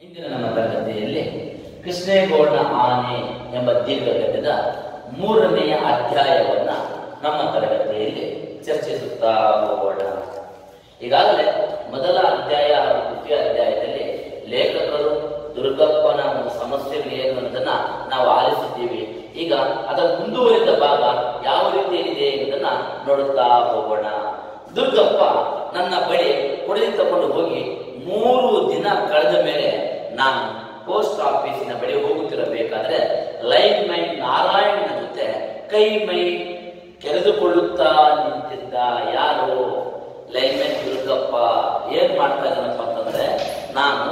ಇಂದಿನ ನಮ್ಮ ತರಗತಿಯಲ್ಲಿ ಕೃಷ್ಣೇಗೌಡ ಆನೆ ಎಂಬ ದೀರ್ಘಗದ್ಯದ ಮೂರನೆಯ ಅಧ್ಯಾಯವನ್ನ ನಮ್ಮ ತರಗತಿಯಲ್ಲಿ ಚರ್ಚಿಸುತ್ತಾ ಹೋಗೋಣ ಈಗಾಗಲೇ ಮೊದಲ ಅಧ್ಯಾಯ ಹಾಗೂ ದ್ವಿತೀಯ ಅಧ್ಯಾಯದಲ್ಲಿ ಲೇಖಕರು ದುರ್ಗಪ್ಪನ ಒಂದು ಸಮಸ್ಯೆಗಳು ಏನು ಅಂತನ್ನ ನಾವು ಆಲಿಸಿದ್ದೀವಿ ಈಗ ಅದರ ಮುಂದುವರಿದ ಭಾಗ ಯಾವ ರೀತಿಯಲ್ಲಿದೆ ಎಂಬುದನ್ನ ನೋಡುತ್ತಾ ಹೋಗೋಣ ದುರ್ಗಪ್ಪ ನನ್ನ ಬಳಿ ಕೊಡಲಿ ತಗೊಂಡು ಹೋಗಿ ಮೂರು ದಿನ ಕಳೆದ ಮೇಲೆ ನಾನು ಪೋಸ್ಟ್ ಆಫೀಸಿನ ಬಳಿ ಹೋಗುತ್ತಿರಬೇಕಾದ್ರೆ ಲೈನ್ ಮೈ ನಾರಾಯಣನ ಜೊತೆ ಕೈ ಮೈ ಕೆರೆದುಕೊಳ್ಳುತ್ತಾ ನಿಂತಿದ್ದ ಯಾರು ಲೈನ್ ಮೈ ದುರ್ಗಪ್ಪ ಏನ್ ಮಾಡ್ತಾ ಇದ್ದಾನಪ್ಪ ಅಂತಂದ್ರೆ ನಾನು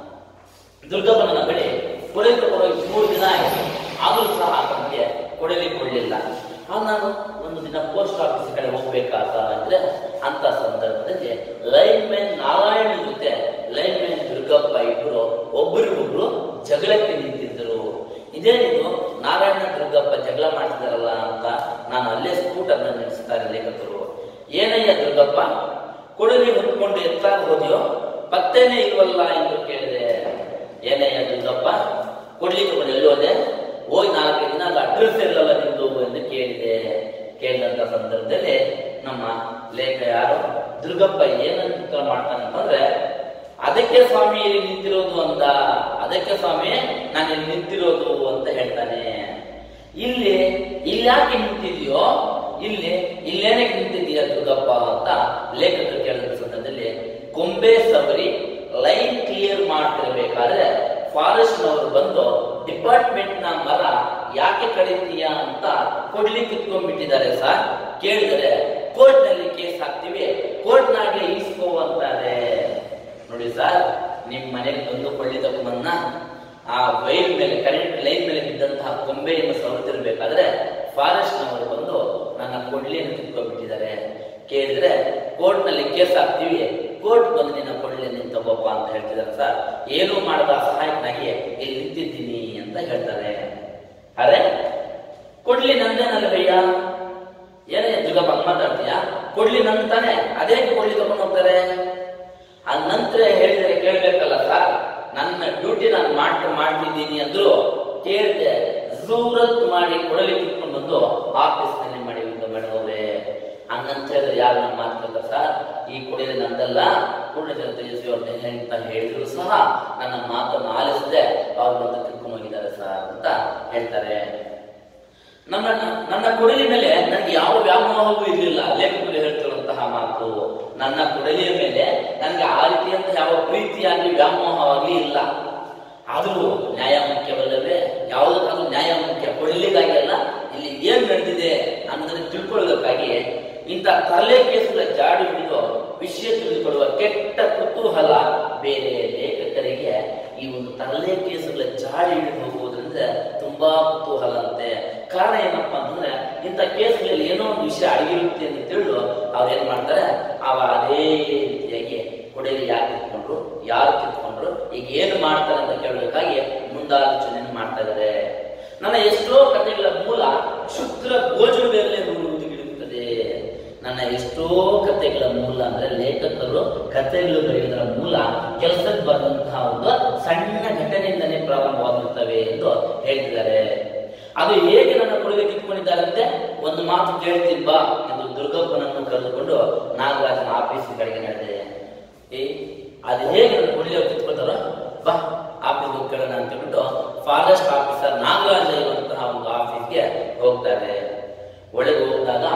ದುರ್ಗಪ್ಪನ ಬಳಿ ಕೊಡಲಿ ತಗೊಂಡು ಹೋಗಿ ಮೂರು ದಿನ ಆಯಿತು ಆದರೂ ಸಹ ನನಗೆ ಕೊಡಲಿಕೊಳ್ಳಿಲ್ಲ ಆಗ ನಾನು ಒಂದು ದಿನ ಪೋಸ್ಟ್ ಆಫೀಸ್ ಕಡೆ ಹೋಗ್ಬೇಕಾದ ಅಂದ್ರೆ ಅಂತ ಸಂದರ್ಭದಲ್ಲಿ ಲೈನ್ ಮ್ಯಾನ್ ನಾರಾಯಣ ಜೊತೆ ಲೈನ್ ಮ್ಯಾನ್ ದುರ್ಗಪ್ಪ ಇಬ್ಬರು ಒಬ್ಬರಿಗೊಬ್ರು ಜಗಳಕ್ಕೆ ನಿಂತಿದ್ದರು ಇದೇನಿದು ನಾರಾಯಣ ದುರ್ಗಪ್ಪ ಜಗಳ ಮಾಡ್ತಿದಾರಲ್ಲ ಅಂತ ನಾನು ಅಲ್ಲೇ ಸ್ಕೂಟರ್ ನಿಲ್ಲಿಸ್ತಾರೆ ಲೇಖಕರು ಏನಯ್ಯ ದುರ್ಗಪ್ಪ ಕೊಡಲಿ ಹೊತ್ಕೊಂಡು ಎತ್ತಾಗ ಹೋದ್ಯೋ ಪತ್ತೇನೆ ಇಲ್ವಲ್ಲ ಎಂದು ಕೇಳಿದೆ ಏನಯ್ಯ ದುರ್ಗಪ್ಪ ಕೊಡ್ಲಿಕ್ಕೆ ಬಂದು ಎಲ್ಲೋದೆ ಹೋಗಿ ನಾಲ್ಕೈದು ದಿನ ಅಲ್ಲಿ ಅಡ್ರೆಸ್ ಇರಲ್ಲ ನಿಂದು ಎಂದು ಕೇಳಿದೆ ಕೇಳಿದಂತ ಸಂದರ್ಭದಲ್ಲಿ ನಮ್ಮ ಲೇಖ ಯಾರು ದುರ್ಗಪ್ಪ ಏನಂತ ಮಾಡ್ತಾನೆ ಅಂತಂದ್ರೆ ಅದಕ್ಕೆ ಸ್ವಾಮಿ ಇಲ್ಲಿ ನಿಂತಿರೋದು ಅಂತ ಅದಕ್ಕೆ ಸ್ವಾಮಿ ನಾನು ಇಲ್ಲಿ ನಿಂತಿರೋದು ಅಂತ ಹೇಳ್ತಾನೆ ಇಲ್ಲಿ ಇಲ್ಲಿ ಯಾಕೆ ನಿಂತಿದ್ಯೋ ಇಲ್ಲಿ ಇಲ್ಲೇನಕ್ಕೆ ನಿಂತಿದೀಯ ದುರ್ಗಪ್ಪ ಅಂತ ಲೇಖಕರು ಕೇಳಿದ ಸಂದರ್ಭದಲ್ಲಿ ಕೊಂಬೆ ಸವರಿ ಲೈನ್ ಕ್ಲಿಯರ್ ಮಾಡ್ತಿರ್ಬೇಕಾದ್ರೆ ಫಾರೆಸ್ಟ್ ನವರು ಬಂದು ಡಿಪಾರ್ಟ್ಮೆಂಟ್ ನ ಮರ ಯಾಕೆ ಕಡಿತೀಯ ಅಂತ ಕೊಡ್ಲಿ ಕಿತ್ಕೊಂಡ್ಬಿಟ್ಟಿದ್ದಾರೆ ಸರ್ ಕೇಳಿದರೆ ಕೋರ್ಟ್ ನಲ್ಲಿ ಕೇಸ್ ಹಾಕ್ತಿವಿ ಕೋರ್ಟ್ ನಾಗೆ ಈಸ್ಕೋ ಅಂತಾರೆ ನೋಡಿ ಸರ್ ನಿಮ್ ಮನೆಗೆ ಬಂದು ಕೊಳ್ಳಿ ತಗೊಂಬನ್ನ ಆ ವೈರ್ ಮೇಲೆ ಕರೆಂಟ್ ಲೈನ್ ಮೇಲೆ ಬಿದ್ದಂತಹ ಕೊಂಬೆಯನ್ನು ಸವರ್ತಿರ್ಬೇಕಾದ್ರೆ ಫಾರೆಸ್ಟ್ ನವರು ಬಂದು ನನ್ನ ಕೊಡ್ಲಿಯನ್ನು ಕಿತ್ಕೊಂಡ್ಬಿಟ್ಟಿದ್ದಾರೆ ಕೇಳಿದ್ರೆ ಕೋರ್ಟ್ ನಲ್ಲಿ ಕೇಸ್ ಹಾಕ್ತಿವಿ ಕೋರ್ಟ್ ಬಂದು ನಿನ್ನ ಕೊಡ್ಲಿಯನ್ನು ನೀನು ತಗೋಪ್ಪ ಅಂತ ಹೇಳ್ತಿದ್ದಾರೆ ಸರ್ ಏನು ಮಾಡದ ಸಹಾಯಕನಾಗಿ ಇಲ್ಲಿ ನಿಂತಿದ್ದೀನಿ ಅಂತ ಹೇಳ್ತಾರೆ ಅರೆ ಕೊಡ್ಲಿ ನಂದೇನಲ್ಲ ಭಯ್ಯ ಏನೇ ದುರ್ಗಪ್ಪ ಹಂಗ್ ಮಾತಾಡ್ತೀಯ ಕೊಡ್ಲಿ ನನ್ ತಾನೆ ಅದೇ ಕೊಡ್ಲಿ ತಗೊಂಡು ಹೋಗ್ತಾರೆ ಅದ್ ನಂತರ ಹೇಳಿದ್ರೆ ಕೇಳ್ಬೇಕಲ್ಲ ಸರ್ ನನ್ನ ಡ್ಯೂಟಿ ನಾನು ಮಾಡ್ ಮಾಡ್ತಿದ್ದೀನಿ ಅಂದ್ರು ಕೇಳಿದೆ ಜೂರತ್ ಮಾಡಿ ಕೊಡಲಿ ಕಿತ್ಕೊಂಡು ಬಂದು ಆಫೀಸ್ ನಲ್ಲಿ ಮಾಡಿ ಮೇಡವ್ರೆ ಹಂಗಂತ ಹೇಳಿದ್ರೆ ಯಾರು ನಮ್ಮ ಮಾತಲ್ಲ ಸರ್ ಈ ಕೊಡಲಿ ನಂದಲ್ಲ ಪೂರ್ಣಚಂದ್ರ ತೇಜಸ್ವಿ ಅವ್ರನ್ನ ಅಂತ ಹೇಳಿದ್ರು ಸಹ ನನ್ನ ಮಾತನ್ನು ಆಲಿಸದೆ ಅವ್ರು ಬಂದು ಕಿತ್ಕೊಂಡು ಹೋಗಿದ್ದಾರೆ ಸರ್ ಅಂತ ಹೇಳ್ತಾರೆ ನನ್ನ ನನ್ನ ಕೊಡಲಿ ಮೇಲೆ ನನಗೆ ಯಾವ ವ್ಯಾಮೋಹವೂ ಇರಲಿಲ್ಲ ಲೇಖಕರು ಹೇಳ್ತಿರುವಂತಹ ಮಾತು ನನ್ನ ಕೊಡಲಿಯ ಮೇಲೆ ನನಗೆ ಆ ರೀತಿಯಂತ ಯಾವ ಪ್ರೀತಿಯಾಗಿ ವ್ಯಾಮೋಹವಾಗಿ ಇಲ್ಲ ಆದರೂ ನ್ಯಾಯ ಮುಖ್ಯವಲ್ಲವೇ ಯಾವುದಕ್ಕಾದ್ರೂ ನ್ಯಾಯ ಮುಖ್ಯ ಕೊಡಲಿಗಾಗಿ ಅಲ್ಲ ಇಲ್ಲಿ ಏನ್ ನಡೆದಿದೆ ಅನ್ನೋದನ್ನು ತಿಳ್ಕೊಳ್ಳೋದಕ್ಕಾಗಿ ಇಂಥ ತಲೆ ಕೇಸುಗಳ ಜಾಡಿ ಹಿಡಿದು ವಿಷಯ ತಿಳಿದುಕೊಳ್ಳುವ ಕೆಟ್ಟ ಕುತೂಹಲ ಬೇರೆ ಲೇಖಕರಿಗೆ ಈ ಒಂದು ತಲೆ ಕೇಸುಗಳ ಜಾಡಿ ಹಿಡಿದು ಹೋಗುವುದರಿಂದ ತುಂಬಾ ಕುತೂಹಲ ಅಂತೆ ಕಾರಣ ಏನಪ್ಪಾ ಅಂತಂದ್ರೆ ಇಂಥ ಕೇಸ್ಗಳಲ್ಲಿ ಏನೋ ಒಂದು ವಿಷಯ ಅಡಗಿರುತ್ತೆ ಅಂತ ತಿಳಿದು ಅವ್ರು ಏನ್ ಮಾಡ್ತಾರೆ ಅವ ಅದೇ ರೀತಿಯಾಗಿ ಕೊಡಲಿ ಯಾರು ಕಿತ್ಕೊಂಡ್ರು ಯಾರು ಕಿತ್ಕೊಂಡ್ರು ಈಗ ಏನು ಮಾಡ್ತಾರೆ ಅಂತ ಕೇಳಬೇಕಾಗಿ ಮುಂದಾಲೋಚನೆಯನ್ನು ಮಾಡ್ತಾ ಇದ್ದಾರೆ ನನ್ನ ಎಷ್ಟೋ ಕಥೆಗಳ ಮೂಲ ಶುಕ್ರ ಗೋಚರದಲ್ಲೇ ಹುಡುಗಿರುತ್ತದೆ ನನ್ನ ಎಷ್ಟೋ ಕಥೆಗಳ ಮೂಲ ಅಂದ್ರೆ ಲೇಖಕರು ಕಥೆಗಳು ಬರೆಯುವುದರ ಮೂಲ ಕೆಲಸಕ್ಕೆ ಬರೆದಂತಹ ಒಂದು ಸಣ್ಣ ಘಟನೆಯಿಂದನೇ ಪ್ರಾರಂಭವಾಗಿರುತ್ತವೆ ಎಂದು ಹೇಳ್ತಿದ್ದಾರೆ ಅದು ಹೇಗೆ ನನ್ನ ಕೊಡುಗೆ ಕಿತ್ಕೊಂಡಿದ್ದಾರಂತೆ ಒಂದು ಮಾತು ಕೇಳ್ತೀನಿ ಬಾ ಎಂದು ದುರ್ಗಪ್ಪನನ್ನು ಕರೆದುಕೊಂಡು ನಾಗರಾಜನ ಆಫೀಸ್ ಕಡೆಗೆ ನಡೆದೆ ಏ ಅದು ಹೇಗೆ ನನ್ನ ಕೊಡುಗೆ ಕಿತ್ಕೊಳ್ತಾರೋ ಬಾ ಆಫೀಸ್ ಹೋಗಿ ಕೇಳೋಣ ಅಂತ ಹೇಳ್ಬಿಟ್ಟು ಫಾರೆಸ್ಟ್ ಆಫೀಸರ್ ನಾಗರಾಜ ಇರುವಂತಹ ಒಂದು ಆಫೀಸ್ಗೆ ಹೋಗ್ತಾರೆ ಒಳಗೆ ಹೋದಾಗ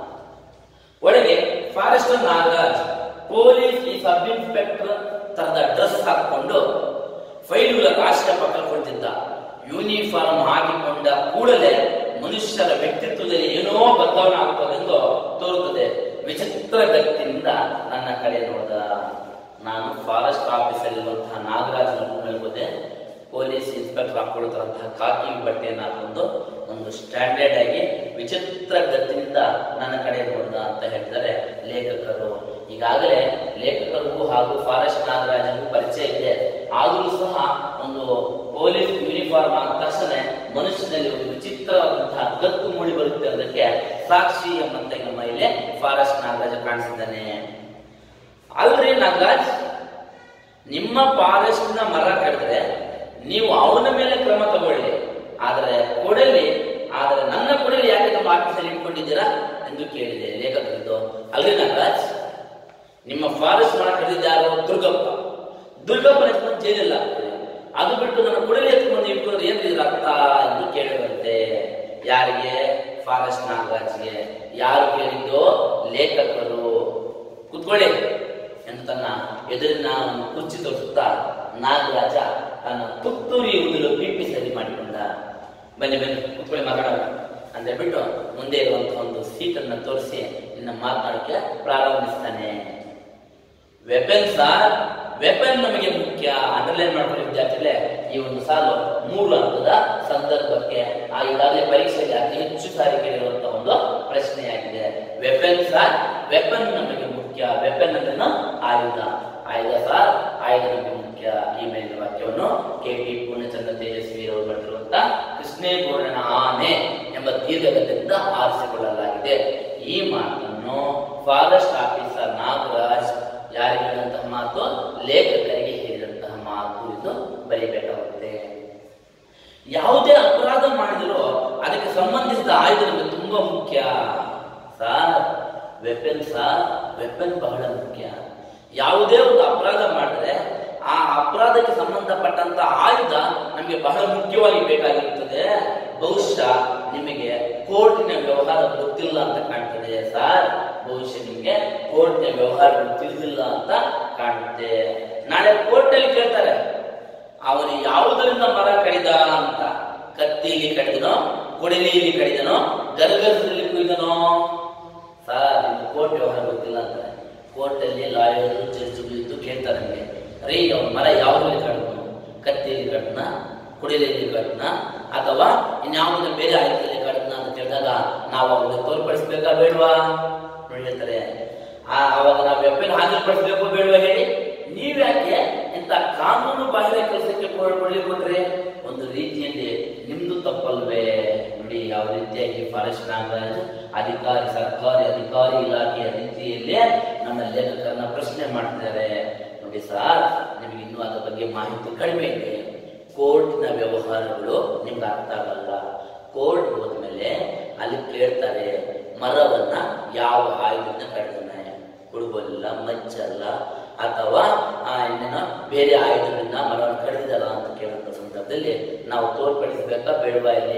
ಒಳಗೆ ಫಾರೆಸ್ಟರ್ ನಾಗರಾಜ್ ಪೊಲೀಸ್ ಈ ಸಬ್ ಇನ್ಸ್ಪೆಕ್ಟರ್ ತರದ ಡ್ರೆಸ್ ಹಾಕೊಂಡು ಫೈಲುಗಳ ಕಾಶಿಯ ಪಕ್ಕ ಕುಳಿತಿದ್ದ ಯೂನಿಫಾರ್ಮ್ ಹಾಕಿಕೊಂಡ ಕೂಡಲೇ ಮನುಷ್ಯರ ವ್ಯಕ್ತಿತ್ವದಲ್ಲಿ ಏನೋ ಬದಲಾವಣೆ ಆಗುತ್ತದೆಂದು ತೋರುತ್ತದೆ ವಿಚಿತ್ರ ಗತಿಯಿಂದ ನನ್ನ ಕಡೆ ನೋಡಿದ ನಾನು ಫಾರೆಸ್ಟ್ ಆಫೀಸರ್ ಇರುವಂತಹ ನಾಗರಾಜನ ಹೋದೆ ಪೊಲೀಸ್ ಇನ್ಸ್ಪೆಕ್ಟರ್ ಹಾಕೊಳ್ತಾರಂತಹ ಕಾಕಿ ಬಟ್ಟೆಯನ್ನು ಹಾಕೊಂಡು ಒಂದು ಸ್ಟ್ಯಾಂಡರ್ಡ್ ಆಗಿ ವಿಚಿತ್ರ ಗತಿಯಿಂದ ನನ್ನ ಕಡೆ ನೋಡಿದ ಅಂತ ಹೇಳ್ತಾರೆ ಲೇಖಕರು ಈಗಾಗಲೇ ಲೇಖಕರಿಗೂ ಹಾಗೂ ಫಾರೆಸ್ಟ್ ನಾಗರಾಜನಿಗೂ ಪರಿಚಯ ಇದೆ ಆದರೂ ಸಹ ಒಂದು ಪೊಲೀಸ್ ಯೂನಿಫಾರ್ಮ್ ಆದ ತಕ್ಷಣ ಮನುಷ್ಯನಲ್ಲಿ ಒಂದು ವಿಚಿತ್ರವಾದಂತಹ ಗತ್ತು ಮೂಡಿ ಬರುತ್ತೆ ಅದಕ್ಕೆ ಸಾಕ್ಷಿ ಎಂಬಂತೆ ನಮ್ಮ ಇಲ್ಲಿ ಫಾರೆಸ್ಟ್ ನಾಗರಾಜ ಕಾಣಿಸಿದ್ದಾನೆ ಅಲ್ರಿ ನಾಗರಾಜ್ ನಿಮ್ಮ ಫಾರೆಸ್ಟ್ ನ ಮರ ಕಡಿದ್ರೆ ನೀವು ಅವನ ಮೇಲೆ ಕ್ರಮ ತಗೊಳ್ಳಿ ಆದರೆ ಕೊಡಲಿ ಆದರೆ ನನ್ನ ಕೊಡಲಿ ಯಾಕೆ ನಮ್ಮ ಆಫೀಸಲ್ಲಿ ಇಟ್ಕೊಂಡಿದ್ದೀರಾ ಎಂದು ಕೇಳಿದೆ ಲೇಖಕರಿದ್ದು ಅಲ್ರಿ ನಾಗರಾಜ್ ನಿಮ್ಮ ಫಾರೆಸ್ಟ್ ಮರ ಕಡಿದಿದ್ದ ಯಾರು ದುರ್ಗಪ್ಪ ದುರ್ಗಪ್ಪನ ಎತ್ಕೊಂಡು ಜೈಲಿಲ್ಲ ಅದು ಬಿಟ್ಟು ನನ್ನ ಕುಡಲಿ ಎತ್ಕೊಂಡು ಇಟ್ಕೊಂಡ್ರೆ ಏನ್ ಇದ್ರ ಅರ್ಥ ಎಂದು ಕೇಳಿದಂತೆ ಯಾರಿಗೆ ಫಾರೆಸ್ಟ್ ನಾಗರಾಜ್ಗೆ ಯಾರು ಕೇಳಿದ್ದು ಲೇಖಕರು ಕುತ್ಕೊಳ್ಳಿ ಎಂದು ತನ್ನ ಎದುರಿನ ಒಂದು ಕುರ್ಚಿ ತೋರಿಸುತ್ತಾ ನಾಗರಾಜ ತನ್ನ ಪುತ್ತೂರಿ ಉದಲು ಪಿಪಿ ಸರಿ ಮಾಡಿಕೊಂಡ ಬನ್ನಿ ಬನ್ನಿ ಕುತ್ಕೊಳ್ಳಿ ಮಾತಾಡೋಣ ಅಂತ ಬಿಟ್ಟು ಮುಂದೆ ಇರುವಂತಹ ಒಂದು ಸೀಟನ್ನು ತೋರಿಸಿ ಇನ್ನ ಮಾತನಾಡಕ್ಕೆ ಪ್ರಾರಂಭಿಸ್ತಾನೆ ವೆಪನ್ ಸಾರ್ ವೆಪನ್ ನಮಗೆ ಮುಖ್ಯ ಅಂಡರ್ಲೈನ್ ಮಾಡ್ಕೊಳ್ಳಿ ವಿದ್ಯಾರ್ಥಿಗಳೇ ಈ ಒಂದು ಸಾಲು ಮೂರು ಹಂತದ ಸಂದರ್ಭಕ್ಕೆ ಆ ಈಗಾಗಲೇ ಪರೀಕ್ಷೆಗೆ ಅತಿ ಹೆಚ್ಚು ಸಾರಿ ಕೇಳಿರುವಂತಹ ಒಂದು ಪ್ರಶ್ನೆಯಾಗಿದೆ ವೆಪನ್ ಸಾರ್ ವೆಪನ್ ನಮಗೆ ಮುಖ್ಯ ವೆಪನ್ ಅಂದ್ರೆ ಆಯುಧ ಆಯುಧ ಸಾರ್ ಆಯುಧ ನಮಗೆ ಮುಖ್ಯ ಈ ಮೇಲಿನ ವಾಕ್ಯವನ್ನು ಕೆ ಪಿ ಪೂರ್ಣಚಂದ್ರ ತೇಜಸ್ವಿ ಅವರು ಬರೆದಿರುವಂತ ಕೃಷ್ಣೇಗೌಡನ ಆನೆ ಎಂಬ ದೀರ್ಘಗತದಿಂದ ಆರಿಸಿಕೊಳ್ಳಲಾಗಿದೆ ಈ ಮಾತನ್ನು ಫಾರೆಸ್ಟ್ ಆಫೀಸರ್ ನಾಗರಾಜ್ ಯಾರಿಗೆ ಹೇಳಿದಂತಹ ಮಾತು ಲೇಖಕರಿಗೆ ಹೇಳಿದಂತಹ ಮಾತು ಇದು ಬರೀಬೇಕಾಗುತ್ತೆ ಯಾವುದೇ ಅಪರಾಧ ಮಾಡಿದರೂ ಅದಕ್ಕೆ ಸಂಬಂಧಿಸಿದ ಆಯುಧ ನಮಗೆ ತುಂಬಾ ಮುಖ್ಯ ಸಾರ್ ವೆಪನ್ ಸಾರ್ ವೆಪನ್ ಬಹಳ ಮುಖ್ಯ ಯಾವುದೇ ಒಂದು ಅಪರಾಧ ಮಾಡಿದ್ರೆ ಆ ಅಪರಾಧಕ್ಕೆ ಸಂಬಂಧಪಟ್ಟಂತ ಆಯುಧ ನಮಗೆ ಬಹಳ ಮುಖ್ಯವಾಗಿ ಬೇಕಾಗಿರುತ್ತದೆ ಬಹುಶಃ ನಿಮಗೆ ಕೋರ್ಟಿನ ವ್ಯವಹಾರ ಗೊತ್ತಿಲ್ಲ ಅಂತ ಕಾಣ್ತದೆ ಸರ್ ಬಹುಶಃ ನಿಮಗೆ ಕೋರ್ಟಿನ ವ್ಯವಹಾರಗಳು ತಿಳಿದಿಲ್ಲ ಅಂತ ಕಾಣುತ್ತೆ ನಾಳೆ ಕೋರ್ಟಲ್ಲಿ ಕೇಳ್ತಾರೆ ಅವನು ಯಾವುದರಿಂದ ಮರ ಕಡಿದ ಅಂತ ಕತ್ತಿಲಿ ಕಡಿದನೋ ಕೊಡಲಿಯಲ್ಲಿ ಕಡಿದನೋ ಗರ್ಗಸದಲ್ಲಿ ಕುಯ್ದನೋ ಸರ್ ನಿಮ್ಗೆ ಕೋರ್ಟ್ ವ್ಯವಹಾರ ಗೊತ್ತಿಲ್ಲ ಅಂತಾರೆ ಕೋರ್ಟಲ್ಲಿ ಲಾಯರು ಜಡ್ಜ್ಗಳು ಇದ್ದು ಕೇಳ್ತಾರೆ ನನಗೆ ರೀ ಅವ್ನ ಮರ ಯಾವುದ್ರಲ್ಲಿ ಕಡಿದನು ಕತ್ತಿಯಲ್ಲಿ ಕಡ್ನ ಕುಡಿಯಲ್ಲಿ ಕಡ್ನ ಅಥವಾ ಇನ್ಯಾವುದನ್ನ ಬೇರೆ ಆಯುಧದಲ್ಲಿ ಕಡ್ನ ಅಂತ ಕೇಳಿದಾಗ ನಾವು ಅವ್ರಿಗೆ ತೋರ್ಪಡಿಸ್ಬೇಕಾ ಬೇಡವಾ ನೋಡಿ ಹೇಳ್ತಾರೆ ಆ ಅವಾಗ ನಾವು ವೆಪನ್ ಹಾಜರುಪಡಿಸ್ಬೇಕು ಬೇಡವಾ ಹೇಳಿ ನೀವ್ಯಾಕೆ ಇಂಥ ಕಾನೂನು ಬಾಹಿರ ಕೆಲಸಕ್ಕೆ ಕೊಡ್ಲಿಕ್ಕೆ ಒಂದು ರೀತಿಯಲ್ಲಿ ನಿಮ್ದು ತಪ್ಪಲ್ವೇ ನೋಡಿ ಯಾವ ರೀತಿಯಾಗಿ ಫಾರೆಸ್ಟ್ ನಾಗರಾಜ್ ಅಧಿಕಾರಿ ಸರ್ಕಾರಿ ಅಧಿಕಾರಿ ಇಲಾಖೆಯ ರೀತಿಯಲ್ಲಿ ನಮ್ಮ ಲೇಖಕರನ್ನ ಪ್ರಶ್ನೆ ಮಾಡ್ತಿದ್ದಾರೆ ನೋಡಿ ಸರ್ ನಿಮಗೆ ಇನ್ನೂ ಅದರ ಬಗ್ಗೆ ಮಾಹಿತಿ ಕಡಿಮೆ ಇದೆ ಕೋರ್ಟ್ನ ವ್ಯವಹಾರಗಳು ನಿಮ್ಗೆ ಅರ್ಥ ಆಗಲ್ಲ ಕೋರ್ಟ್ ಹೋದ್ಮೇಲೆ ಅಲ್ಲಿ ಕೇಳ್ತಾರೆ ಮರವನ್ನ ಯಾವ ಆಯುಧದಿಂದ ಕಡಿದಾನೆ ಕುಡುಬಲ್ಲ ಮಚ್ಚಲ್ಲ ಅಥವಾ ಆ, ಇನ್ನೇನೋ ಬೇರೆ ಆಯುಧದಿಂದ ಮರವನ್ನು ಕಡಿದಾರ ಅಂತ ಕೇಳುವಂತ ಸಂದರ್ಭದಲ್ಲಿ ನಾವು ತೋರ್ಪಡಿಸಬೇಕಾ ಬೇಡವಾ ಇಲ್ಲಿ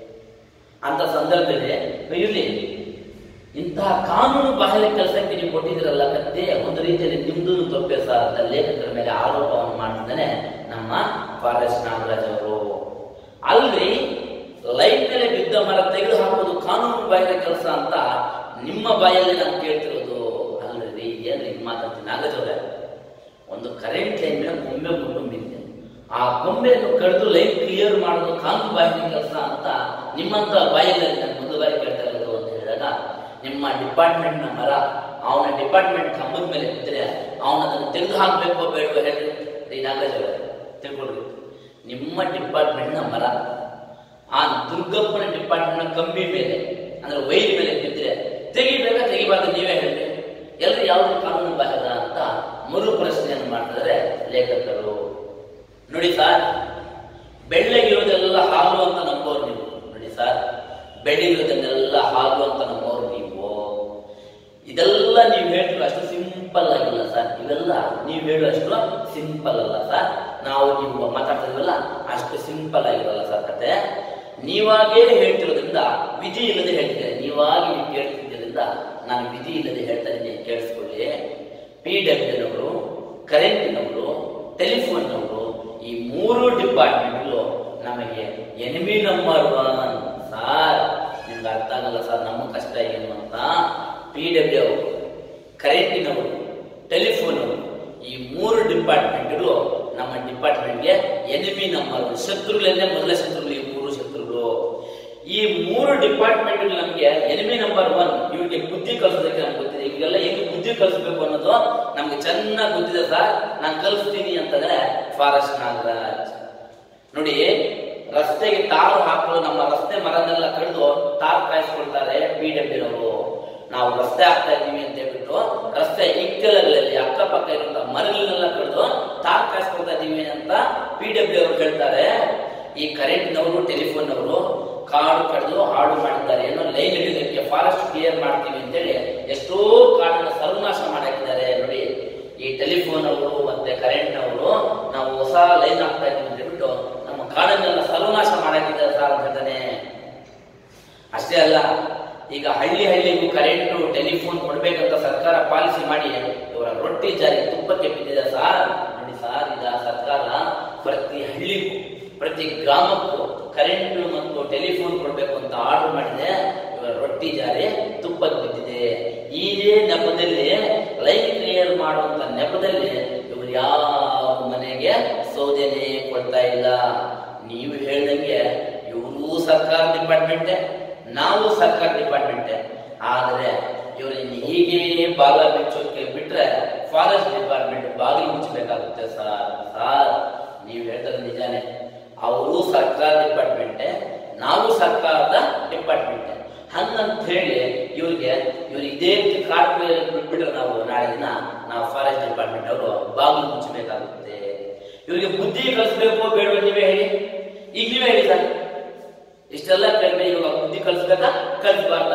ಅಂತ ಸಂದರ್ಭದಲ್ಲಿ ಇರ್ಲಿ ಇಂತಹ ಕಾನೂನು ಬಾಹಿರ ಕೆಲಸಕ್ಕೆ ನೀವು ಕೊಟ್ಟಿದ್ದೀರಲ್ಲ ಕತ್ತೆ ಒಂದು ರೀತಿಯಲ್ಲಿ ನಿಮ್ದು ತಪ್ಪೆ ಸರ್ ಅಂತ ಲೇಖಕರ ಮೇಲೆ ಆರೋಪವನ್ನು ಮಾಡ್ತಿದ್ದಾನೆ ನಮ್ಮ ಫಾರೆಸ್ಟ್ ನಾಗರಾಜ್ ಅವರು ಅಲ್ರಿ ಲೈಟ್ ಮೇಲೆ ಬಿದ್ದ ಮರ ತೆಗೆದು ಹಾಕೋದು ಕಾನೂನು ಬಾಹಿರ ಕೆಲಸ ಅಂತ ನಿಮ್ಮ ಬಾಯಲ್ಲಿ ನಾನು ಕೇಳ್ತಿರೋದು ಅಲ್ರಿ ಏನ್ರಿ ಮಾತಾಡ್ತೀನಿ ನಾಗರಾಜ್ ಅವರೇ ಒಂದು ಕರೆಂಟ್ ಲೈನ್ ಮೇಲೆ ಕೊಂಬೆ ಮುಟ್ಟು ಬಿದ್ದೆ ಆ ಕೊಂಬೆಯನ್ನು ಕಡಿದು ಲೈನ್ ಕ್ಲಿಯರ್ ಮಾಡೋದು ಕಾನೂನು ಬಾಹಿರ ಕೆಲಸ ಅಂತ ನಿಮ್ಮಂತ ಬಾಯಲ್ಲಿ ನಾನು ಒಂದು ಬಾರಿ ಕೇಳ್ತಾ ಇರೋದು ಅಂತ ಹೇಳಿದಾಗ ನಿಮ್ಮ ಡಿಪಾರ್ಟ್ಮೆಂಟ್ ನ ಮರ ಅವನ ಡಿಪಾರ್ಟ್ಮೆಂಟ್ ಕಂಬದ ಮೇಲೆ ಬಿದ್ದರೆ ಅವನ ಅದನ್ನು ತೆಗೆದು ಹಾಕ್ಬೇಕೋ ಬೇಡವೋ ಹೇಳ್ರಿ ರೀ ನಾಗರಾಜ್ ಅವರೇ ತಿಳ್ಕೊಳ್ರಿ ನಿಮ್ಮ ಡಿಪಾರ್ಟ್ಮೆಂಟ್ ನ ಮರ ಆ ದುರ್ಗಪ್ಪನ ಡಿಪಾರ್ಟ್ಮೆಂಟ್ ನ ಕಂಬಿ ಮೇಲೆ ಅಂದ್ರೆ ವೈರ್ ಮೇಲೆ ಬಿದ್ದರೆ ತೆಗಿಬೇಕಾ ತೆಗಿಬಾರ್ದು ನೀವೇ ಹೇಳ್ರಿ ಎಲ್ರು ಯಾವ್ದು ಕಾನೂನು ಬಾಹಿರ ಅಂತ ಮರು ಪ್ರಶ್ನೆಯನ್ನು ಮಾಡ್ತಿದ್ದಾರೆ ಲೇಖಕರು ನೋಡಿ ಸರ್ ಬೆಳ್ಳಗಿರೋದೆಲ್ಲ ಹಾಲು ಅಂತ ನಂಬೋರು ನೀವು ನೋಡಿ ಸರ್ ಬೆಳ್ಳಿರೋದನ್ನೆಲ್ಲ ಹಾಲು ಅಂತ ನಂಬೋರು ನೀವು ಇದೆಲ್ಲ ನೀವು ಹೇಳಿದ್ರು ಅಷ್ಟು ಸಿಂಪಲ್ ಆಗಿಲ್ಲ ಸರ್ ಇವೆಲ್ಲ ನೀವು ಹೇಳುವಷ್ಟು ಸಿಂಪಲ್ ಅಲ್ಲ ಸರ್ ನಾವು ನೀವು ಮಾತಾಡ್ತಿದ್ವಲ್ಲ ಅಷ್ಟು ಸಿಂಪಲ್ ಆಗಿರಲ್ಲ ಸರ್ ಕತೆ ನೀವಾಗೇ ಹೇಳ್ತಿರೋದ್ರಿಂದ ವಿಧಿ ಇಲ್ಲದೆ ಹೇಳ್ತಿದ್ದಾರೆ ನೀವಾಗಿ ನೀವು ಕೇಳ್ತಿದ್ದರಿಂದ ನಾನು ವಿಧಿ ಇಲ್ಲದೆ ಹೇಳ್ತಾ ಇದ್ದೀನಿ ಕೇಳಿಸ್ಕೊಳ್ಳಿ ಪಿ ಡಬ್ಲ್ಯೂನವರು ಕರೆಂಟಿನವರು ಟೆಲಿಫೋನ್ನವರು ಈ ಮೂರು ಡಿಪಾರ್ಟ್ಮೆಂಟ್ಗಳು ನಮಗೆ ಎನಿಮಿ ನಂಬರ್ ಒನ್ ಸಾರ್ ನಿಮ್ಗೆ ಅರ್ಥ ಆಗಲ್ಲ ಸರ್ ನಮ್ಮ ಕಷ್ಟ ಏನು ಅಂತ ಪಿ ಡಬ್ಲ್ಯೂ ಅವರು ಕರೆಂಟಿನವರು ಟೆಲಿಫೋನ್ ಅವರು ಈ ಮೂರು ಡಿಪಾರ್ಟ್ಮೆಂಟ್ಗಳು ನಮ್ಮ ಡಿಪಾರ್ಟ್ಮೆಂಟ್ಗೆ ಎನಿಮಿ ನಂಬರ್ ಒನ್ ಶತ್ರುಗಳನ್ನೇ ಮೊದಲ ಶತ್ರುಗಳು ಈ ಮೂರು ಶತ್ರುಗಳು ಈ ಮೂರು ಡಿಪಾರ್ಟ್ಮೆಂಟ್ ನಮಗೆ ಎನಿಮಿ ನಂಬರ್ ಒನ್ ಇವ್ರಿಗೆ ಬುದ್ಧಿ ಕಲಿಸೋದಕ್ಕೆ ನಮ್ಗೆ ಗೊತ್ತಿದೆ ಇವೆಲ್ಲ ಹೆಂಗ್ ಬುದ್ಧಿ ಕಲಿಸ್ಬೇಕು ಅನ್ನೋದು ನಮ್ಗೆ ಚೆನ್ನಾಗಿ ಗೊತ್ತಿದೆ ಸರ್ ನಾನು ಕಲಿಸ್ತೀನಿ ಅಂತಂದ್ರೆ ಫಾರೆಸ್ಟ್ ನಾಗರಾಜ್ ನೋಡಿ ರಸ್ತೆಗೆ ಟಾರ್ ಹಾಕಲು ನಮ್ಮ ರಸ್ತೆ ಮರನೆಲ್ಲ ಕಡಿದು ಟಾರ್ ಕಾಯಿಸ್ಕೊಳ್ತಾರೆ ಪಿ ಡಬ್ಲ್ಯೂ ಅವರು ನಾವು ರಸ್ತೆ ಆಗ್ತಾ ಇದ್ದೀವಿ ಅಂತ ಹೇಳ್ಬಿಟ್ಟು ರಸ್ತೆ ಇಕ್ಕೆಲಗಳಲ್ಲಿ ಅಕ್ಕಪಕ್ಕ ಇರುವಂತ ಮರಗಳನ್ನೆಲ್ಲ ಕಡಿದು ತಾರ್ ಕಾಯಿಸ್ಕೊಳ್ತಾ ಇದ್ದೀವಿ ಅಂತ ಪಿ ಡಬ್ಲ್ಯೂ ಅವರು ಹೇಳ್ತಾರೆ ಈ ಕರೆಂಟ್ನವರು ಟೆಲಿಫೋನ್ನವರು ಕಾಡು ಕಡಿದು ಹಾಳು ಮಾಡಿದ್ದಾರೆ ಏನೋ ಲೈನ್ ಹಿಡಿಯೋದಕ್ಕೆ ಫಾರೆಸ್ಟ್ ಕ್ಲಿಯರ್ ಮಾಡ್ತೀವಿ ಅಂತೇಳಿ ಎಷ್ಟೋ ಕಾಡನ್ನ ಸರ್ವನಾಶ ಮಾಡಾಕಿದ್ದಾರೆ ನೋಡಿ ಈ ಟೆಲಿಫೋನ್ ಅವರು ಮತ್ತೆ ಕರೆಂಟ್ ಅವರು ನಾವು ಹೊಸ ಲೈನ್ ಹಾಕ್ತಾ ಇದ್ದೀವಿ ಅಂತ ಹೇಳ್ಬಿಟ್ಟು ನಮ್ಮ ಕಾಡನ್ನೆಲ್ಲ ಸರ್ವನಾಶ ಮಾಡಾಕಿದ್ದಾರೆ ಸರ್ ಅಂತ ಹೇಳ್ತಾನೆ ಅಷ್ಟೇ ಅಲ್ಲ ಈಗ ಹಳ್ಳಿ ಹಳ್ಳಿಗೂ ಕರೆಂಟು ಟೆಲಿಫೋನ್ ಕೊಡ್ಬೇಕಂತ ಸರ್ಕಾರ ಪಾಲಿಸಿ ಮಾಡಿ ಇವರ ರೊಟ್ಟಿ ಜಾರಿ ತುಪ್ಪಕ್ಕೆ ಬಿದ್ದಿದೆ ಸಾರ್ ನೋಡಿ ಸಾರ್ ಈಗ ಸರ್ಕಾರ ಪ್ರತಿ ಹಳ್ಳಿಗೂ ಪ್ರತಿ ಗ್ರಾಮಕ್ಕೂ ಕರೆಂಟು ಮತ್ತು ಟೆಲಿಫೋನ್ ಕೊಡ್ಬೇಕು ಅಂತ ಆರ್ಡರ್ ಮಾಡಿದೆ ಇವರ ರೊಟ್ಟಿ ಜಾರಿ ತುಪ್ಪಕ್ಕೆ ಬಿದ್ದಿದೆ ಇದೇ ನೆಪದಲ್ಲಿ ಲೈನ್ ಕ್ಲಿಯರ್ ಮಾಡುವಂತ ನೆಪದಲ್ಲಿ ಇವರು ಯಾವ ಮನೆಗೆ ಸೌದೆನೆ ಕೊಡ್ತಾ ಇಲ್ಲ ನೀವು ಹೇಳ್ದಂಗೆ ಇವರು ಸರ್ಕಾರ ಡಿಪಾರ್ಟ್ಮೆಂಟೇ ನಾವು ಸರ್ಕಾರ ಡಿಪಾರ್ಟ್ಮೆಂಟೇ ಆದ್ರೆ ಇವರನ್ನು ಹೀಗೆ ಬಾಲ ಬಿಚ್ಚೋಕೆ ಬಿಟ್ರೆ ಫಾರೆಸ್ಟ್ ಡಿಪಾರ್ಟ್ಮೆಂಟ್ ಬಾಗಿಲು ಮುಚ್ಚಬೇಕಾಗುತ್ತೆ ಸರ್ ಸರ್ ನೀವು ಹೇಳ್ತಾರೆ ನಿಜಾನೇ ಅವರು ಸರ್ಕಾರ ಡಿಪಾರ್ಟ್ಮೆಂಟೇ ನಾವು ಸರ್ಕಾರದ ಡಿಪಾರ್ಟ್ಮೆಂಟೇ ಹಂಗಂತ ಹೇಳಿ ಇವ್ರಿಗೆ ಇವ್ರು ಇದೇ ರೀತಿ ಕಾಡ್ ಬಿಟ್ಬಿಟ್ರೆ ನಾವು ನಾಳೆ ದಿನ ನಾವು ಫಾರೆಸ್ಟ್ ಡಿಪಾರ್ಟ್ಮೆಂಟ್ ಅವರು ಬಾಗಿಲು ಮುಚ್ಚಬೇಕಾಗುತ್ತೆ ಇವರಿಗೆ ಬುದ್ಧಿ ಕಲಿಸ್ಬೇಕು ಬೇಡವ ನೀವೇ ಹೇಳಿ ಈಗ ನೀವೇ ಹೇಳಿ ಸರ್ ಇಷ್ಟೆಲ್ಲ ಕೇಳಿದ್ರೆ ಇವಾಗ ಬುದ್ಧಿ ಕಲಿಸ್ಬೇಕಾ ಕಲಿಸ್ಬಾರ್ದ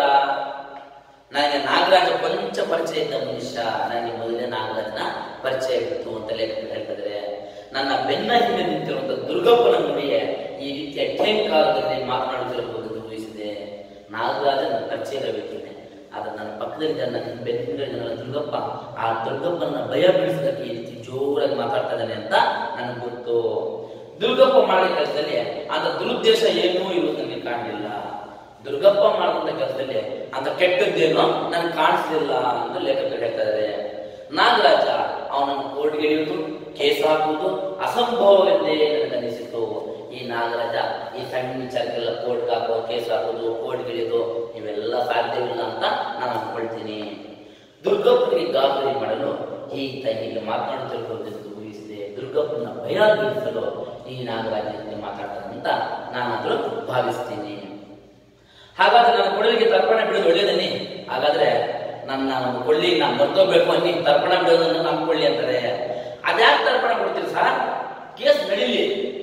ನನಗೆ ನಾಗರಾಜ ಕೊಂಚ ಪರಿಚಯ ಇದ್ದ ಮನುಷ್ಯ ನನಗೆ ಮೊದಲೇ ನಾಗರಾಜನ ಪರಿಚಯ ಇತ್ತು ಅಂತ ಲೇಖಕರು ಹೇಳ್ತಿದ್ರೆ ನನ್ನ ಬೆನ್ನ ಹಿಂದೆ ನಿಂತಿರುವಂತ ದುರ್ಗಪ್ಪನ ನುಡಿಯೇ ಈ ರೀತಿಯ ಠೇಂಕಾರದಲ್ಲಿ ಮಾತನಾಡುತ್ತಿರಬಹುದು ಊಹಿಸಿದೆ ನಾಗರಾಜ ನನ್ನ ಪರಿಚಯ ಇರಬೇಕಿದೆ ಆದ್ರೆ ನನ್ನ ಪಕ್ಕದಲ್ಲಿ ನನ್ನ ಬೆನ್ನ ಹಿಂದೆ ನನ್ನ ದುರ್ಗಪ್ಪ ಆ ದುರ್ಗಪ್ಪನ ಭಯ ಬೀಳಿಸೋದಕ್ಕೆ ಈ ರೀತಿ ಜೋರಾಗಿ ಮಾತಾಡ್ತಾ ಇದ್ದಾನೆ ಅಂತ ನನಗೆ ಗೊತ್ತು ದುರ್ಗಪ್ಪ ಮಾಡಿದ ಕೆಲಸದಲ್ಲಿ ಅಂತ ದುರುದ್ದೇಶ ಏನೂ ಇರುವುದು ನನಗೆ ಕಾಣಲಿಲ್ಲ ದುರ್ಗಪ್ಪ ಮಾಡಿದಂತ ಕೆಲಸದಲ್ಲಿ ಅಂತ ಕೆಟ್ಟದ್ದೇನೋ ನನಗೆ ಕಾಣಿಸ್ಲಿಲ್ಲ ಅಂತ ಲೇಖಕರು ಹೇಳ್ತಾ ಇದ್ದಾರೆ ನಾಗರಾಜ ಅವನನ್ನು ಕೋರ್ಟ್ಗೆ ಇಳಿಯುವುದು ಕೇಸ್ ಹಾಕುವುದು ಅಸಂಭವವೆಂದೇ ನನಗನಿಸಿತು ಈ ನಾಗರಾಜ ಈ ಸಣ್ಣ ವಿಚಾರಕ್ಕೆಲ್ಲ ಕೋರ್ಟ್ಗೆ ಹಾಕುವ ಕೇಸ್ ಹಾಕೋದು ಕೋರ್ಟ್ಗೆ ಇಳಿಯೋದು ಇವೆಲ್ಲ ಸಾಧ್ಯವಿಲ್ಲ ಅಂತ ನಾನು ಅನ್ಕೊಳ್ತೀನಿ ದುರ್ಗಪ್ಪನಿಗೆ ಗಾಬರಿ ಮಾಡಲು ಈತ ಹೀಗೆ ಮಾತನಾಡುತ್ತಿರುವುದೆಂದು ಊಹಿಸಿದೆ ದುರ್ಗಪ್ಪನ ಭಯ ಬೀಳಿಸಲು ಈ ನಾಗರಾಜ ಹೀಗೆ ಮಾತಾಡ್ತಾನೆ ಅಂತ ನಾನಾದರೂ ಭಾವಿಸ್ತೀನಿ ಹಾಗಾದ್ರೆ ನನ್ನ ಕೊಡಲಿಗೆ ತರ್ಪಣ ಬಿಡೋದು ಒಳ್ಳೇದನ್ನಿ ಹಾಗಾದ್ರೆ ನನ್ನ ಒಂದು ಕೊಳ್ಳಿ ನಾನು ಮರ್ತೋಗ್ಬೇಕು ಅನ್ನಿ ತರ್ಪಣ ಬಿಡೋದನ್ನು ನಂಬ್ಕೊಳ್ಳಿ ಅಂತಾರೆ ಅದ್ಯಾಕೆ ತರ್ಪಣ ಕೊಡ್ತೀರಿ ಸರ್ ಕೇಸ್ ನಡೀಲಿ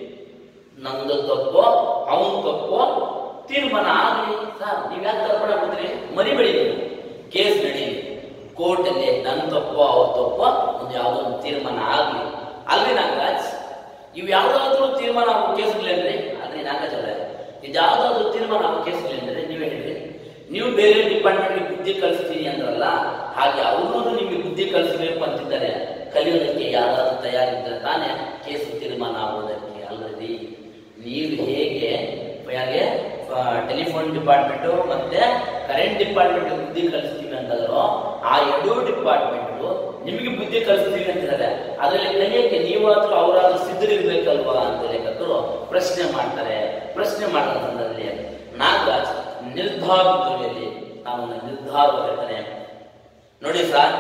ನಂದು ತಪ್ಪೋ ಅವನ್ ತಪ್ಪೋ ತೀರ್ಮಾನ ಆಗಲಿ ಸರ್ ನೀವ್ ಯಾಕೆ ತರ್ಪಣ ಕೊಡ್ತೀರಿ ಮರಿಬೇಡಿ ನೀವು ಕೇಸ್ ನಡೀಲಿ ಕೋರ್ಟ್ ಅಲ್ಲಿ ನನ್ ತಪ್ಪೋ ಅವ್ರ ತಪ್ಪೋ ಒಂದು ಯಾವುದೋ ಒಂದು ತೀರ್ಮಾನ ಆಗ್ಲಿ ಅಲ್ರಿ ನಾಗರಾಜ್ ಇವ್ ಯಾವ್ದಾದ್ರು ತೀರ್ಮಾನ ಆಗೋ ಕೇಸ್ಗಳೇನ್ರಿ ಅಲ್ರಿ ನಾಗರಾಜ್ ಅವರೇ ಇದ್ಯಾವ್ದಾದ್ರು ತೀರ್ಮಾನ ಆಗೋ ಕೇಸ್ಗಳೇನ್ರಿ ನೀವೇ ಹೇಳ್ರಿ ನೀವು ಬೇರೆ ಡಿಪಾರ್ಟ್ಮೆಂಟ್ಗೆ ಬುದ್ಧಿ ಕಲಿಸ್ತೀನಿ ಅಂದ್ರಲ್ಲ ಹಾಗೆ ಅವರು ನಿಮಗೆ ಬುದ್ಧಿ ಕಲಿಸಬೇಕು ಅಂತಿದ್ದಾರೆ ಕಲಿಯೋದಕ್ಕೆ ಯಾರಾದ್ರೂ ತಯಾರಿದ್ರೆ ತಾನೇ ಕೇಸು ತೀರ್ಮಾನ ಆಗೋದಕ್ಕೆ ಅಲ್ಲರಿ ನೀವು ಹೇಗೆ ಹಾಗೆ ಟೆಲಿಫೋನ್ ಡಿಪಾರ್ಟ್ಮೆಂಟ್ ಮತ್ತೆ ಕರೆಂಟ್ ಡಿಪಾರ್ಟ್ಮೆಂಟ್ ಬುದ್ಧಿ ಕಲಿಸ್ತೀವಿ ಅಂತಂದ್ರು ಆ ಎರಡೂ ಡಿಪಾರ್ಟ್ಮೆಂಟ್ ನಿಮಗೆ ಬುದ್ಧಿ ಕಲಿಸ್ತೀವಿ ಅಂತಿದ್ದಾರೆ ಅದರಲ್ಲಿ ಕಲಿಯಕ್ಕೆ ನೀವಾದ್ರೂ ಅವರಾದ್ರೂ ಸಿದ್ಧರಿರ್ಬೇಕಲ್ವಾ ಅಂತ ಲೇಖಕರು ಪ್ರಶ್ನೆ ಮಾಡ್ತಾರೆ ಪ್ರಶ್ನೆ ಮಾಡಿದ ಸಂದರ್ಭದಲ್ಲಿ ನಾಗರಾಜ್ ನಿರ್ಧಾರ ಧ್ವನಿಯಲ್ಲಿ ಅವನ ನಿರ್ಧಾರ ಹೇಳ್ತಾನೆ ನೋಡಿ ಸರ್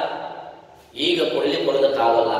ಈಗ ಕೊಡ್ಲಿ ಕೊಡೋದಕ್ಕಾಗಲ್ಲ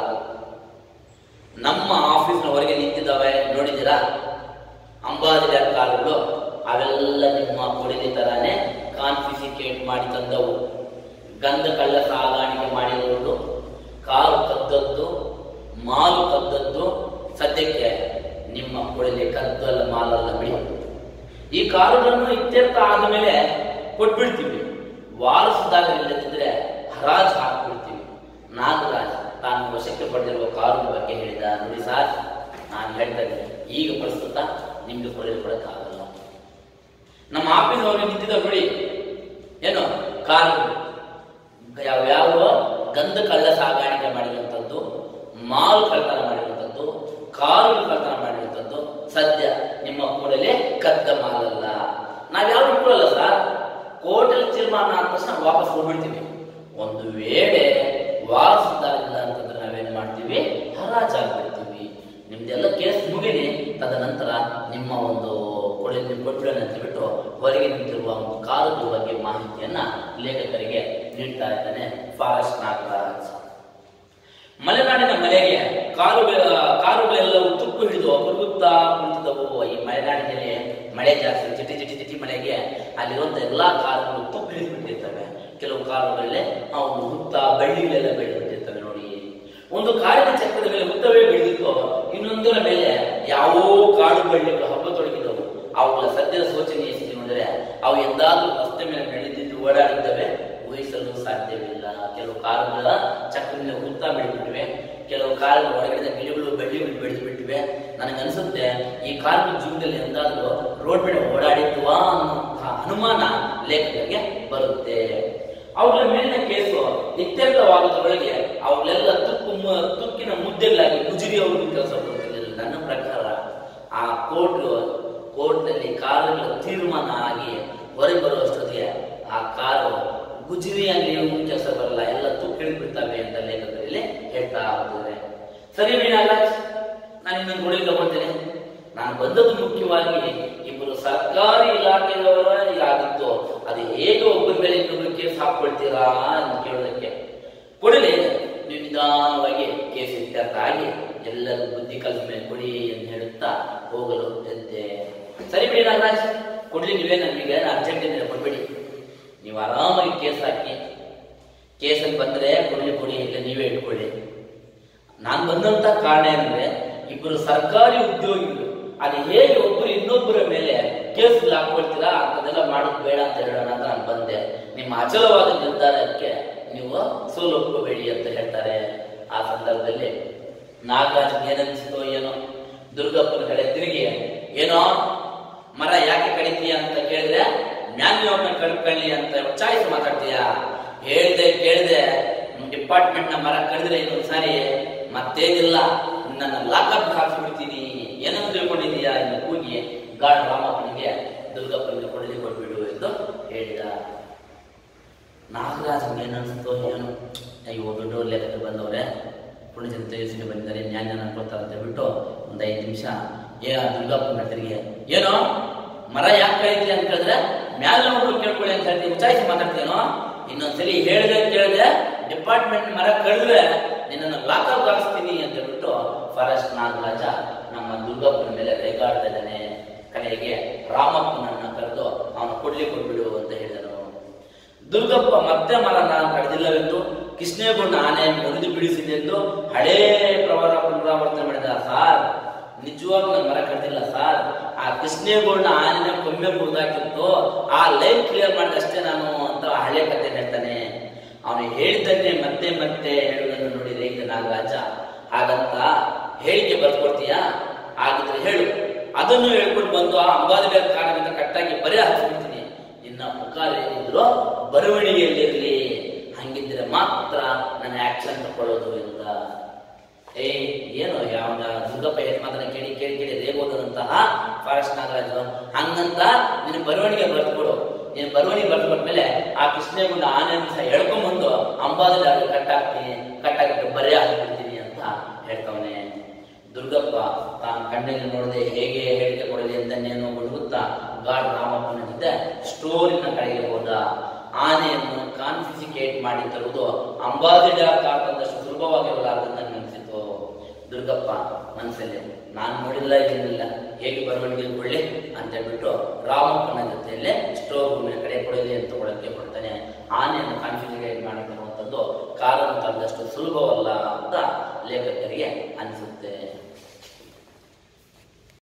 ನಮ್ಮ ಆಫೀಸ್ನ ಹೊರಗೆ ನಿಂತಿದ್ದಾವೆ ನೋಡಿದ್ದೀರಾ ಅಂಬಾದಿಲಾರ್ ಕಾರುಗಳು ಅವೆಲ್ಲ ನಿಮ್ಮ ಕೊಡಲಿ ತರಾನೇ ಕಾನ್ಫಿಸಿಕೇಟ್ ಮಾಡಿ ತಂದವು ಗಂಧ ಕಳ್ಳ ಸಾಗಾಣಿಕೆ ಮಾಡಿರೋದು ಕಾರು ಕದ್ದದ್ದು ಮಾಲು ಕದ್ದದ್ದು ಸದ್ಯಕ್ಕೆ ನಿಮ್ಮ ಕೊಡಲಿ ಕದ್ದಲ್ಲ ಮಾಲಲ್ಲ ಬಿಡಿ ಈ ಕಾರುಗಳನ್ನು ಇತ್ಯರ್ಥ ಆದಮೇಲೆ ಕೊಟ್ಬಿಡ್ತೀವಿ ವಾರಸದಾಗ ಇಲ್ಲದಿದ್ರೆ ಹರಾಜ್ ಹಾಕ್ಬಿಡ್ತೀವಿ ನಾಗರಾಜ್ ತಾನು ವಶಕ್ಕೆ ಪಡೆದಿರುವ ಕಾರು ಬಗ್ಗೆ ಹೇಳಿದ ನೋಡಿ ಸರ್ ನಾನು ಹೇಳ್ತಾ ಇದ್ದೀನಿ ಈಗ ಪ್ರಸ್ತುತ ನಿಮ್ಗೆ ಕೊಡಲು ಕೊಡಕ್ಕಾಗಲ್ಲ ನಮ್ಮ ಆಫೀಸ್ ಅವ್ರಿಗೆ ನಿಂತಿದ್ದ ನೋಡಿ ಏನು ಕಾರು ಯಾವ್ಯಾವ ಗಂಧ ಕಳ್ಳ ಸಾಗಾಣಿಕೆ ಮಾಡಿರುವಂಥದ್ದು ಮಾಲ್ ಕಳ್ತನ ಮಾಡಿರುವಂಥದ್ದು ಕಾರು ಕಳ್ತನ ಮಾಡಿರುವಂಥದ್ದು ಸದ್ಯ ನಿಮ್ಮ ಕೂಡಲೇ ಕದ್ದ ಮಾಲಲ್ಲ ನಾವ್ಯಾರು ಇಟ್ಕೊಳ್ಳಲ್ಲ ಸರ್ ಕೋರ್ಟಲ್ಲಿ ತೀರ್ಮಾನ ಆದ ತಕ್ಷಣ ವಾಪಸ್ ಹೋಗ್ಬಿಡ್ತೀವಿ ಒಂದು ವೇಳೆ ವಾರಸುದಾರಿಲ್ಲ ಅಂತಂದ್ರೆ ನಾವೇನ್ ಮಾಡ್ತೀವಿ ಹರಾಜಾಗ್ಬಿಡ್ತೀವಿ ನಿಮ್ದೆಲ್ಲ ಕೇಸ್ ಮುಗಿಲಿ ತದನಂತರ ನಿಮ್ಮ ಒಂದು ಕೊಡೆ ಕೊಟ್ಬಿಡೋಣ ಅಂತ ಬಿಟ್ಟು ಹೊರಗೆ ನಿಂತಿರುವ ಒಂದು ಕಾಲದ ಬಗ್ಗೆ ಮಾಹಿತಿಯನ್ನ ಲೇಖಕರಿಗೆ ನೀಡ್ತಾ ಇದ್ದಾನೆ ಫಾರೆಸ್ಟ್ ನಾಗರಾಜ್ ಮಲೆನಾಡಿನ ಮಳೆಗೆ ಕಾರುಗಳ ಕಾರುಗಳೆಲ್ಲವೂ ತುಕ್ಕು ಹಿಡಿದು ಬರುತ್ತಾ ಕುಳಿತಿದ್ದವು ಈ ಮಲೆನಾಡಿನಲ್ಲಿ ಮಳೆ ಜಾಸ್ತಿ ಚಿಟಿ ಚಿಟಿ ಚಿಟಿ ಮಳೆಗೆ ಅಲ್ಲಿರುವಂತ ಎಲ್ಲಾ ಕಾರುಗಳು ತುಕ್ಕು ಹಿಡಿದು ಬಿಟ್ಟಿರ್ತವೆ ಕೆಲವು ಕಾಲುಗಳಲ್ಲೇ ಆ ಒಂದು ಹುತ್ತ ಬಳ್ಳಿಗಳೆಲ್ಲ ಬೆಳೆದಿರ್ತವೆ ನೋಡಿ ಒಂದು ಕಾಡಿನ ಚಕ್ರದ ಮೇಲೆ ಹುತ್ತವೇ ಬೆಳೆದಿತ್ತು ಇನ್ನೊಂದರ ಮೇಲೆ ಯಾವೋ ಕಾಡು ಬಳ್ಳಿಗಳು ಹಬ್ಬತೊಡಗಿದವು ಅವುಗಳ ಸದ್ಯದ ಶೋಚನೀಯ ಸ್ಥಿತಿ ನೋಡಿದರೆ ಅವು ಎಂದಾದ್ರೂ ರಸ್ತೆ ಮೇಲೆ ಬೆಳೆದಿದ್ದು ಓಡಾಡಿದ್ದವೆ ಊಹಿಸಲು ಸಾಧ್ಯವಿಲ್ಲ ಕೆಲವು ಕಾರುಗಳ ಚಕ್ರದಿಂದ ಹುತ್ತ ಬೆಳೆದ್ಬಿಟ್ಟಿವೆ ಕೆಲವು ಕಾರುಗಳ ಹೊರಗಡೆ ಗಿಡಗಳು ಬಳ್ಳಿಗಳು ಬೆಳೆದು ಬಿಟ್ಟಿವೆ ನನಗನ್ಸುತ್ತೆ ಈ ಕಾರು ಜೀವನದಲ್ಲಿ ಎಂದಾದ್ರೂ ರೋಡ್ ಮೇಲೆ ಓಡಾಡಿದ್ವಾ ಅನ್ನುವಂತಹ ಅನುಮಾನ ಲೇಖಕರಿಗೆ ಬರುತ್ತೆ ಅವುಗಳ ಮೇಲಿನ ಕೇಸು ಇತ್ಯರ್ಥವಾಗುವುದರೊಳಗೆ ಅವುಗಳೆಲ್ಲ ತುಕ್ಕು ಮು- ತುಕ್ಕಿನ ಮುದ್ದೆಗಳಾಗಿ ಗುಜರಿ ಅವರು ಕೆಲಸ ಮಾಡ್ತಿರ್ಲಿಲ್ಲ ನನ್ನ ಪ್ರಕಾರ ಆ ಕೋರ್ಟ್ ಕೋರ್ಟ್ನಲ್ಲಿ ಕಾರುಗಳ ತೀರ್ಮಾನ ಆಗಿ ಹೊರಗೆ ಬರುವಷ್ಟೊತ್ತಿಗೆ ಆ ಕಾರು ಗುಜರಿಯಲ್ಲಿ ಕೆಲಸ ಬರಲ್ಲ ಎಲ್ಲ ತುಕ್ಕಿಳಿದು ಬಿಡ್ತವೆ ಅಂತ ಲೇಖಕರಲ್ಲಿ ಹೇಳ್ತಾ ಹೋಗ್ತಾರೆ ಸರಿ ಮೀನಾಗರಾಜ್ ನಾನು ಇನ್ನೊಂದು ಗುಳಿ ತಗೊಳ್ತೇನೆ ನಾನು ಬಂದದ್ದು ಮುಖ್ಯವಾಗಿ ಇಬ್ಬರು ಸರ್ಕಾರಿ ಇಲಾಖೆಯವರ ಆಗಿತ್ತು ಅದು ಹೇಗೆ ಒಬ್ಬರ ಮೇಲೆ ಇನ್ನೊಬ್ಬರು ಕೇಸ್ ಹಾಕೊಳ್ತೀರಾ ಅಂತ ಕೇಳೋದಕ್ಕೆ ಕೊಡಲಿ ನೀವು ನಿಧಾನವಾಗಿ ಕೇಸ್ ಇತ್ಯರ್ಥ ಆಗಿ ಎಲ್ಲರೂ ಬುದ್ಧಿ ಕಲಿಸ ಮೇಲೆ ಕೊಡಿ ಅಂತ ಹೇಳುತ್ತಾ ಹೋಗಲು ಎದ್ದೆ ಸರಿ ಬಿಡಿ ನಾಗರಾಜ್ ಕೊಡ್ಲಿ ನೀವೇ ನಮಗೆ ಅರ್ಜೆಂಟ್ ಇದ್ರೆ ಕೊಡ್ಬೇಡಿ ನೀವು ಆರಾಮಾಗಿ ಕೇಸ್ ಹಾಕಿ ಕೇಸಲ್ಲಿ ಬಂದ್ರೆ ಕೊಡ್ಲಿ ಕೊಡಿ ಇಲ್ಲ ನೀವೇ ಇಟ್ಕೊಳ್ಳಿ ನಾನು ಬಂದಂತ ಕಾರಣ ಏನಂದ್ರೆ ಇಬ್ಬರು ಸರ್ಕಾರಿ ಉದ್ಯೋಗಿಗಳು ಅದು ಹೇಗೆ ಒಬ್ಬರು ಇನ್ನೊಬ್ಬರ ಮೇಲೆ ಕೇಸ್ ಹಾಕೊಳ್ತೀರಾ ಅದನ್ನೆಲ್ಲ ಮಾಡೋದು ಬೇಡ ಅಂತ ಹೇಳೋಣ ಅಂತ ನಾನು ಬಂದೆ ನಿಮ್ಮ ಅಚಲವಾದ ನಿರ್ಧಾರಕ್ಕೆ ನೀವು ಸೋಲು ಒಪ್ಪಬೇಡಿ ಅಂತ ಹೇಳ್ತಾರೆ ಆ ಸಂದರ್ಭದಲ್ಲಿ ನಾಗರಾಜ್ ಏನನ್ಸಿತೋ ಏನೋ ದುರ್ಗಪ್ಪನ ಕಡೆ ತಿರುಗಿ ಏನೋ ಮರ ಯಾಕೆ ಕಡಿತೀಯ ಅಂತ ಕೇಳಿದ್ರೆ ಮ್ಯಾನ್ಯವ್ರನ್ನ ಕಡ್ಕೊಳ್ಳಿ ಅಂತ ಚಾಯ್ಸ್ ಮಾತಾಡ್ತೀಯ ಹೇಳ್ದೆ ಕೇಳ್ದೆ ಡಿಪಾರ್ಟ್ಮೆಂಟ್ ನ ಮರ ಕಡಿದ್ರೆ ಇನ್ನೊಂದ್ ಸಾರಿ ಮತ್ತೇನಿಲ್ಲ ನನ್ನ ಲಾಕಪ್ ಹಾಕಿಬಿಡ್ತೀನಿ ಏನಂತ ತಿಳ್ಕೊಂಡಿದೀಯಾ ಎಂದು ಕೂಗಿ ಗಾರ್ಡ್ ರಾಮಪ್ಪನಿಗೆ ದುರ್ಗಪ್ಪನಿಗೆ ಕೊಡಲಿ ಕೊಟ್ಬಿಡು ಎಂದು ಹೇಳಿದ ನಾಗರಾಜ್ ಏನನ್ಸುತ್ತೋ ಏನು ಅಯ್ಯೋ ದೊಡ್ಡವ್ರ ಲೆಕ್ಕಕ್ಕೆ ಬಂದವ್ರೆ ಪುಣ್ಯಜನ ತೇಜಸ್ವಿನಿ ಬಂದಿದ್ದಾರೆ ನ್ಯಾಯ ಅನ್ಕೊಳ್ತಾರೆ ಅಂತ ಹೇಳ್ಬಿಟ್ಟು ಒಂದು ಐದು ನಿಮಿಷ ಏ ದುರ್ಗಾಪುರ ತಿರುಗಿ ಏನೋ ಮರ ಯಾಕೆ ಕಳಿತೀಯ ಅಂತ ಕೇಳಿದ್ರೆ ಮ್ಯಾಲ ನೋಡ್ಕೊಂಡು ಕೇಳ್ಕೊಳ್ಳಿ ಅಂತ ಹೇಳ್ತೀನಿ ಉಚಾಯಿಸಿ ಮಾತಾಡ್ತೀನೋ ಇನ್ನೊಂದ್ಸಲಿ ಹೇಳಿದೆ ಕೇಳಿದೆ ಡಿಪಾರ್ಟ್ಮೆಂಟ್ ಮರ ಕಳೆದ್ರೆ ನಿನ್ನನ್ನು ಲಾಕಪ್ ಹಾಕಿಸ್ತೀನಿ ಅಂತ ಹೇಳ್ಬಿಟ್ಟು ಫಾರೆಸ್ಟ್ ನಾಗರಾಜ ನಮ್ಮ ದುರ್ಗಾಪುರ ಮೇಲೆ ರೇಗಾಡ್ತಾ ಇದ್ದಾನೆ ಕಡೆಗೆ ರಾಮಪ್ಪನನ್ನ ಕರೆದು ಅವನು ಕೊಡ್ಲಿ ಕೊಟ್ಬಿಡು ಅಂತ ಹೇಳಿದನು ದುರ್ಗಪ್ಪ ಮತ್ತೆ ಮರನ ಕಳೆದಿಲ್ಲವೆಂದು ಕೃಷ್ಣೇಗೌಡ ಆನೆ ಮುರಿದು ಬಿಡಿಸಿದೆಂದು ಹಳೇ ಪ್ರವಾರ ಪುನರಾವರ್ತನೆ ಮಾಡಿದ ಸಾರ್ ನಿಜವಾಗ್ಲೂ ನನ್ನ ಮರ ಕಡ್ದಿಲ್ಲ ಸಾರ್ ಆ ಕೃಷ್ಣೇಗೌಡ ಆನೆನ ಕೊಮ್ಮೆ ಮುರಿದಾಕಿತ್ತು ಆ ಲೈನ್ ಕ್ಲಿಯರ್ ಮಾಡಿದಷ್ಟೇ ನಾನು ಅಂತ ಹಳೆ ಕತೆ ಹೇಳ್ತಾನೆ ಅವನು ಹೇಳಿದ್ದನ್ನೇ ಮತ್ತೆ ಮತ್ತೆ ಹೇಳುವುದನ್ನು ನೋಡಿ ರೈತ ನಾಗರಾಜ ಹಾಗಂತ ಹೇಳಿಕೆ ಬರ್ಕೊಡ್ತೀಯಾ ಹಾಗಿದ್ರೆ ಹೇಳು ಅದನ್ನು ಹೇಳ್ಕೊಂಡು ಬಂದು ಆ ಅಂಬಾದಿಬೇರ್ ಕಾರಣದಿಂದ ಕಟ್ಟಾಗಿ ಬರೆ ಹಾಕ್ಬಿಡ್ತೀನಿ ನಿನ್ನ ಮುಖ ಏನಿದ್ರು ಬರವಣಿಗೆಯಲ್ಲಿರಲಿ ಹಂಗಿದ್ರೆ ಮಾತ್ರ ನನ್ನ ಆಕ್ಷನ್ ತಗೊಳ್ಳೋದು ಎಂದ ಏ ಏನು ಯಾವ ದುರ್ಗಪ್ಪ ಹೇಳಿ ಮಾತನ್ನ ಕೇಳಿ ಕೇಳಿ ಕೇಳಿ ರೇಗೋದಂತಹ ಫಾರೆಸ್ಟ್ ನಾಗರಾಜು ಹಂಗಂತ ನಿನ್ನ ಬರವಣಿಗೆ ಬರ್ದ್ಕೊಡು ನೀನು ಬರವಣಿಗೆ ಬರ್ದ್ಕೊಟ್ಮೇಲೆ ಆ ಕೃಷ್ಣೇಗುಂಡ ಆನೆ ಸಹ ಎಳ್ಕೊಂಬಂದು ಅಂಬಾದಲ್ಲಿ ಅಲ್ಲಿ ಕಟ್ಟಾಕ್ತೀನಿ ಕಟ್ಟಾಕಿಟ್ಟು ಬರೆ ಹಾಕ್ಬಿಡ್ತೀನಿ ಅಂತ ಹೇಳ್ತವನೆ ದುರ್ಗಪ್ಪ ತಾನು ಕಣ್ಣಿಗೆ ನೋಡದೆ ಹೇಗೆ ಹೇಳಿಕೆ ಕೊಡಲಿ ಅಂತನ್ನೇನೋ ಹುಡುಗುತ್ತಾ ಗಾಡ್ ರಾಮಪ್ಪನ ಜೊತೆ ಸ್ಟೋರಿನ ಕಡೆಗೆ ಹೋದ ಆನೆಯನ್ನು ಕಾನ್ಫಿಸಿಕೇಟ್ ಮಾಡಿ ತರುವುದು ಅಂಬಾದಿಡ ಕಾಕಂದಷ್ಟು ಸುಲಭವಾಗಿರಲಾರದು ನನಗೆ ಅನಿಸಿತು ದುರ್ಗಪ್ಪ ಮನಸ್ಸಲ್ಲಿ ನಾನು ನೋಡಿಲ್ಲ ಏನಿಲ್ಲ ಹೇಗೆ ಬರವಣಿಗೆ ಕೊಳ್ಳಿ ಅಂತ ಹೇಳ್ಬಿಟ್ಟು ರಾಮಪ್ಪನ ಜೊತೆಯಲ್ಲೇ ಸ್ಟೋರ್ ರೂಮಿನ ಕಡೆ ಕೊಡಲಿ ಅಂತ ಕೊಡಕ್ಕೆ ಕೊಡ್ತಾನೆ ಆನೆಯನ್ನು ಕಾನ್ಫಿಸಿಕೇಟ್ ಮಾಡಿ ತರುವಂಥದ್ದು ಕಾರನ್ನು ತಂದಷ್ಟು ಸುಲಭವಲ್ಲ ಅಂತ ಲೇಖಕರಿಗೆ ಅನಿಸುತ್ತೆ